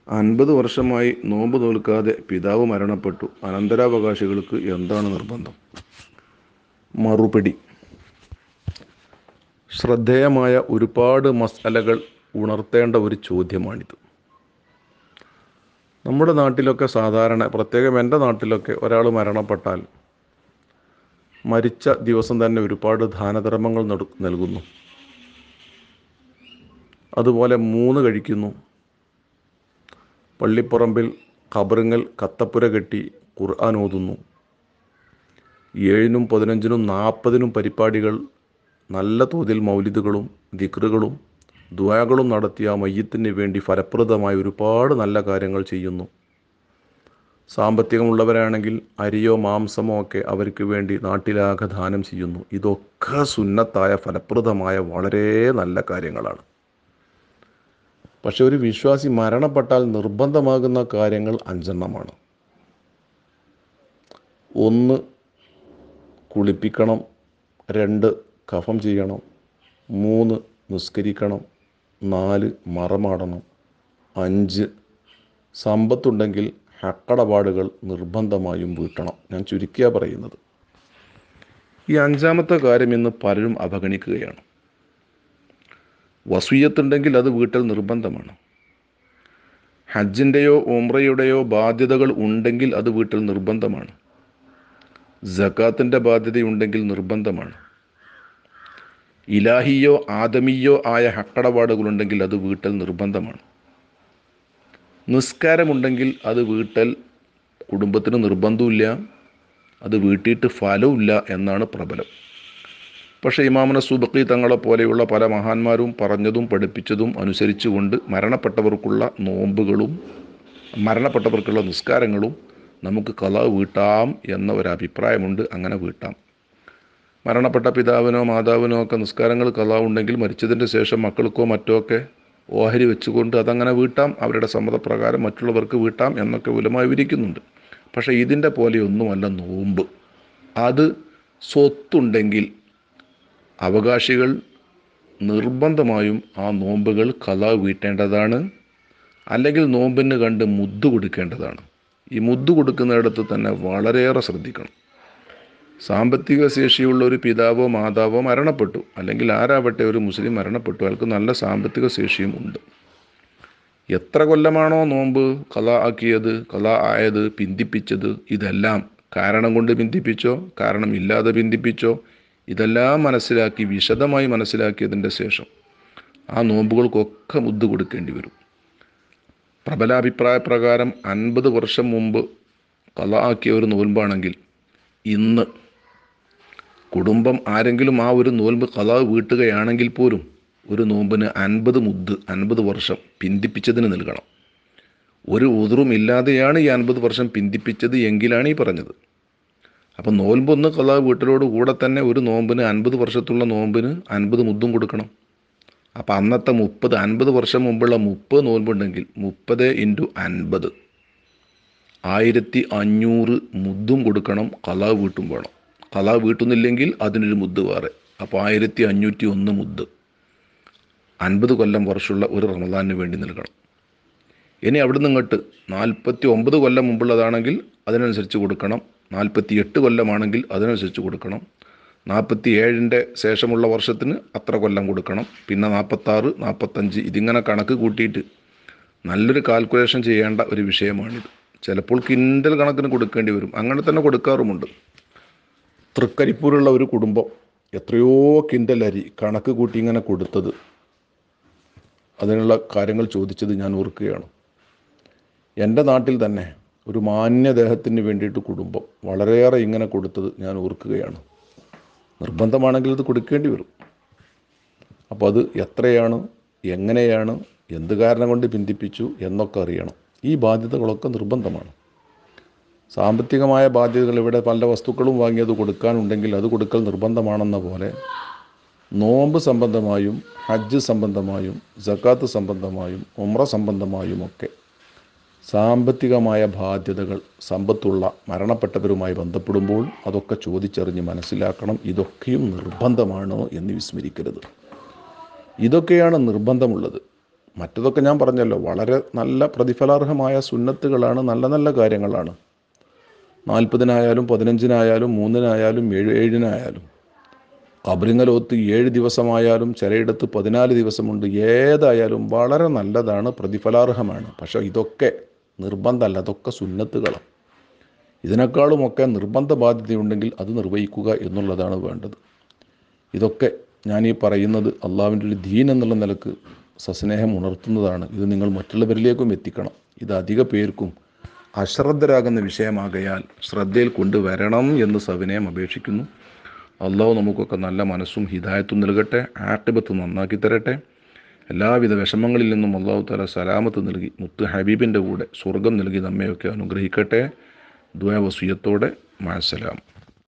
അൻപത് വർഷമായി നോമ്പ് നോൽക്കാതെ പിതാവ് മരണപ്പെട്ടു അനന്തരാവകാശികൾക്ക് എന്താണ് നിർബന്ധം മറുപടി ശ്രദ്ധേയമായ ഒരുപാട് മസാലകൾ ഉണർത്തേണ്ട ഒരു ചോദ്യമാണിത് നമ്മുടെ നാട്ടിലൊക്കെ സാധാരണ പ്രത്യേകം എൻ്റെ നാട്ടിലൊക്കെ ഒരാൾ മരണപ്പെട്ടാൽ മരിച്ച ദിവസം തന്നെ ഒരുപാട് ദാനധർമ്മങ്ങൾ നട- നൽകുന്നു അതുപോലെ മൂന്ന് കഴിക്കുന്നു പള്ളിപ്പറമ്പിൽ ഖബറുങ്ങൽ കത്തപ്പുര കെട്ടി ഖുർആൻ ഓതുന്നു ഏഴിനും പതിനഞ്ചിനും നാൽപ്പതിനും പരിപാടികൾ നല്ല തോതിൽ മൗലിദുകളും ദിക്റുകളും ദ്വാകളും നടത്തിയ ആ മയ്യത്തിന് വേണ്ടി ഫലപ്രദമായ ഒരുപാട് നല്ല കാര്യങ്ങൾ ചെയ്യുന്നു സാമ്പത്തികമുള്ളവരാണെങ്കിൽ അരിയോ മാംസമോ ഒക്കെ അവർക്ക് വേണ്ടി നാട്ടിലാകെ ദാനം ചെയ്യുന്നു ഇതൊക്കെ സുന്നത്തായ ഫലപ്രദമായ വളരെ നല്ല കാര്യങ്ങളാണ് പക്ഷെ ഒരു വിശ്വാസി മരണപ്പെട്ടാൽ നിർബന്ധമാകുന്ന കാര്യങ്ങൾ അഞ്ചെണ്ണമാണ് ഒന്ന് കുളിപ്പിക്കണം രണ്ട് കഫം ചെയ്യണം മൂന്ന് നിസ്കരിക്കണം നാല് മറമാടണം അഞ്ച് സമ്പത്തുണ്ടെങ്കിൽ ഹക്കടപാടുകൾ നിർബന്ധമായും വീട്ടണം ഞാൻ ചുരുക്കിയാ പറയുന്നത് ഈ അഞ്ചാമത്തെ കാര്യം ഇന്ന് പലരും അവഗണിക്കുകയാണ് വസൂയത്തുണ്ടെങ്കിൽ അത് വീട്ടൽ നിർബന്ധമാണ് ഹജ്ജിൻ്റെയോ ഉംറയുടെയോ ബാധ്യതകൾ ഉണ്ടെങ്കിൽ അത് വീട്ടൽ നിർബന്ധമാണ് ജക്കാത്തിൻ്റെ ബാധ്യതയുണ്ടെങ്കിൽ നിർബന്ധമാണ് ഇലാഹിയോ ആദമിയോ ആയ ഹക്കടപാടുകളുണ്ടെങ്കിൽ അത് വീട്ടൽ നിർബന്ധമാണ് നിസ്കാരമുണ്ടെങ്കിൽ അത് വീട്ടൽ കുടുംബത്തിന് നിർബന്ധമില്ല അത് വീട്ടിയിട്ട് ഫലമില്ല എന്നാണ് പ്രബലം പക്ഷേ ഇമാമന സുബക്കി തങ്ങളെ പോലെയുള്ള പല മഹാന്മാരും പറഞ്ഞതും പഠിപ്പിച്ചതും അനുസരിച്ചുകൊണ്ട് മരണപ്പെട്ടവർക്കുള്ള നോമ്പുകളും മരണപ്പെട്ടവർക്കുള്ള നിസ്കാരങ്ങളും നമുക്ക് കല വീട്ടാം എന്ന ഒരു അഭിപ്രായമുണ്ട് അങ്ങനെ വീട്ടാം മരണപ്പെട്ട പിതാവിനോ മാതാവിനോ ഒക്കെ നിസ്കാരങ്ങൾ കല ഉണ്ടെങ്കിൽ മരിച്ചതിൻ്റെ ശേഷം മക്കൾക്കോ മറ്റോ ഒക്കെ ഓഹരി വെച്ചുകൊണ്ട് അതങ്ങനെ വീട്ടാം അവരുടെ സമ്മതപ്രകാരം മറ്റുള്ളവർക്ക് വീട്ടാം എന്നൊക്കെ ഉലമായി വിരിക്കുന്നുണ്ട് പക്ഷേ ഇതിൻ്റെ പോലെയൊന്നുമല്ല നോമ്പ് അത് സ്വത്തുണ്ടെങ്കിൽ അവകാശികൾ നിർബന്ധമായും ആ നോമ്പുകൾ കല വീട്ടേണ്ടതാണ് അല്ലെങ്കിൽ നോമ്പിന് കണ്ട് മുദ്ദു കൊടുക്കേണ്ടതാണ് ഈ മുദ്ദു കൊടുക്കുന്നിടത്ത് തന്നെ വളരെയേറെ ശ്രദ്ധിക്കണം സാമ്പത്തിക ശേഷിയുള്ള ഒരു പിതാവോ മാതാവോ മരണപ്പെട്ടു അല്ലെങ്കിൽ ആരാവട്ടെ ഒരു മുസ്ലിം മരണപ്പെട്ടു അയാൾക്ക് നല്ല സാമ്പത്തിക ശേഷിയും ഉണ്ട് എത്ര കൊല്ലമാണോ നോമ്പ് കല ആക്കിയത് കല ആയത് പിന്തിപ്പിച്ചത് ഇതെല്ലാം കാരണം കൊണ്ട് പിന്തിപ്പിച്ചോ കാരണം ഇല്ലാതെ പിന്തിപ്പിച്ചോ ഇതെല്ലാം മനസ്സിലാക്കി വിശദമായി മനസ്സിലാക്കിയതിൻ്റെ ശേഷം ആ നോമ്പുകൾക്കൊക്കെ മുദ്ദ് കൊടുക്കേണ്ടി വരും പ്രബലാഭിപ്രായ പ്രകാരം അൻപത് വർഷം മുമ്പ് കല ആക്കിയ ഒരു നോൽമ്പാണെങ്കിൽ ഇന്ന് കുടുംബം ആരെങ്കിലും ആ ഒരു നോൽമ്പ് കല വീട്ടുകയാണെങ്കിൽ പോലും ഒരു നോമ്പിന് അൻപത് മുദ്ദ് അൻപത് വർഷം പിന്തിപ്പിച്ചതിന് നൽകണം ഒരു ഉതിറും ഇല്ലാതെയാണ് ഈ അൻപത് വർഷം പിന്തിപ്പിച്ചത് എങ്കിലാണ് ഈ പറഞ്ഞത് അപ്പം നോൽമ്പൊന്ന് കല വീട്ടിലോട് കൂടെ തന്നെ ഒരു നോമ്പിന് അൻപത് വർഷത്തുള്ള നോമ്പിന് അൻപത് മുദ്ദും കൊടുക്കണം അപ്പം അന്നത്തെ മുപ്പത് അൻപത് വർഷം മുമ്പുള്ള മുപ്പത് നോൽമ്പുണ്ടെങ്കിൽ മുപ്പത് ഇൻറ്റു അൻപത് ആയിരത്തി അഞ്ഞൂറ് മുദ്ദും കൊടുക്കണം കല വീട്ടും വേണം കല വീട്ടുന്നില്ലെങ്കിൽ അതിനൊരു മുദ്ദ് വേറെ അപ്പോൾ ആയിരത്തി അഞ്ഞൂറ്റി ഒന്ന് മുദ്ദ് അൻപത് കൊല്ലം വർഷമുള്ള ഒരു റമദാനിന് വേണ്ടി നൽകണം ഇനി അവിടുന്ന് ഇങ്ങോട്ട് നാൽപ്പത്തി ഒമ്പത് കൊല്ലം മുമ്പുള്ളതാണെങ്കിൽ അതിനനുസരിച്ച് കൊടുക്കണം നാൽപ്പത്തി എട്ട് കൊല്ലമാണെങ്കിൽ അതിനനുസരിച്ച് കൊടുക്കണം നാൽപ്പത്തി ഏഴിൻ്റെ ശേഷമുള്ള വർഷത്തിന് അത്ര കൊല്ലം കൊടുക്കണം പിന്നെ നാൽപ്പത്താറ് നാൽപ്പത്തഞ്ച് ഇതിങ്ങനെ കണക്ക് കൂട്ടിയിട്ട് നല്ലൊരു കാൽക്കുലേഷൻ ചെയ്യേണ്ട ഒരു വിഷയമാണിത് ചിലപ്പോൾ കിൻഡൽ കണക്കിന് കൊടുക്കേണ്ടി വരും അങ്ങനെ തന്നെ കൊടുക്കാറുമുണ്ട് തൃക്കരിപ്പൂരുള്ള ഒരു കുടുംബം എത്രയോ കിൻഡൽ അരി കണക്ക് കൂട്ടി ഇങ്ങനെ കൊടുത്തത് അതിനുള്ള കാര്യങ്ങൾ ചോദിച്ചത് ഞാൻ ഓർക്കുകയാണ് എൻ്റെ നാട്ടിൽ തന്നെ ഒരു മാന്യദേഹത്തിന് വേണ്ടിയിട്ട് കുടുംബം വളരെയേറെ ഇങ്ങനെ കൊടുത്തത് ഞാൻ ഓർക്കുകയാണ് നിർബന്ധമാണെങ്കിൽ ഇത് കൊടുക്കേണ്ടി വരും അപ്പോൾ അത് എത്രയാണ് എങ്ങനെയാണ് എന്ത് കാരണം കൊണ്ട് പിന്തിപ്പിച്ചു എന്നൊക്കെ അറിയണം ഈ ബാധ്യതകളൊക്കെ നിർബന്ധമാണ് സാമ്പത്തികമായ ബാധ്യതകൾ ഇവിടെ പല വസ്തുക്കളും വാങ്ങി അത് കൊടുക്കാനുണ്ടെങ്കിൽ അത് കൊടുക്കൽ നിർബന്ധമാണെന്ന പോലെ നോമ്പ് സംബന്ധമായും ഹജ്ജ് സംബന്ധമായും ജക്കാത്ത് സംബന്ധമായും ഉമ്ര സംബന്ധമായും ഒക്കെ സാമ്പത്തികമായ ബാധ്യതകൾ സമ്പത്തുള്ള മരണപ്പെട്ടവരുമായി ബന്ധപ്പെടുമ്പോൾ അതൊക്കെ ചോദിച്ചറിഞ്ഞ് മനസ്സിലാക്കണം ഇതൊക്കെയും നിർബന്ധമാണോ എന്ന് വിസ്മരിക്കരുത് ഇതൊക്കെയാണ് നിർബന്ധമുള്ളത് മറ്റതൊക്കെ ഞാൻ പറഞ്ഞല്ലോ വളരെ നല്ല പ്രതിഫലാർഹമായ സുന്നത്തുകളാണ് നല്ല നല്ല കാര്യങ്ങളാണ് നാൽപ്പതിനായാലും പതിനഞ്ചിനായാലും മൂന്നിനായാലും ഏഴ് ഏഴിനായാലും കബറിങ്ങലോത്ത് ഏഴ് ദിവസമായാലും ചിലയിടത്ത് പതിനാല് ദിവസമുണ്ട് ഏതായാലും വളരെ നല്ലതാണ് പ്രതിഫലാർഹമാണ് പക്ഷേ ഇതൊക്കെ നിർബന്ധമല്ല അതൊക്കെ സുന്നത്തുകളാണ് ഇതിനേക്കാളുമൊക്കെ നിർബന്ധ ബാധ്യതയുണ്ടെങ്കിൽ അത് നിർവഹിക്കുക എന്നുള്ളതാണ് വേണ്ടത് ഇതൊക്കെ ഞാൻ ഈ പറയുന്നത് അള്ളാവിൻ്റെ ഒരു ദീൻ എന്നുള്ള നിലക്ക് സസ്നേഹം ഉണർത്തുന്നതാണ് ഇത് നിങ്ങൾ മറ്റുള്ളവരിലേക്കും എത്തിക്കണം ഇത് അധിക പേർക്കും അശ്രദ്ധരാകുന്ന വിഷയമാകയാൽ ശ്രദ്ധയിൽ കൊണ്ടുവരണം എന്ന് സവിനയം അപേക്ഷിക്കുന്നു അള്ളാഹു നമുക്കൊക്കെ നല്ല മനസ്സും ഹിദായത്തും നൽകട്ടെ ആട്ടിബത്ത് നന്നാക്കി തരട്ടെ എല്ലാവിധ വിഷമങ്ങളിൽ നിന്നും അള്ളാഹു താല സലാമത്ത് നൽകി മുത്ത് ഹബീബിൻ്റെ കൂടെ സ്വർഗം നൽകി നമ്മയൊക്കെ അനുഗ്രഹിക്കട്ടെ ദ്വയവസൂയത്തോടെ മാസലാം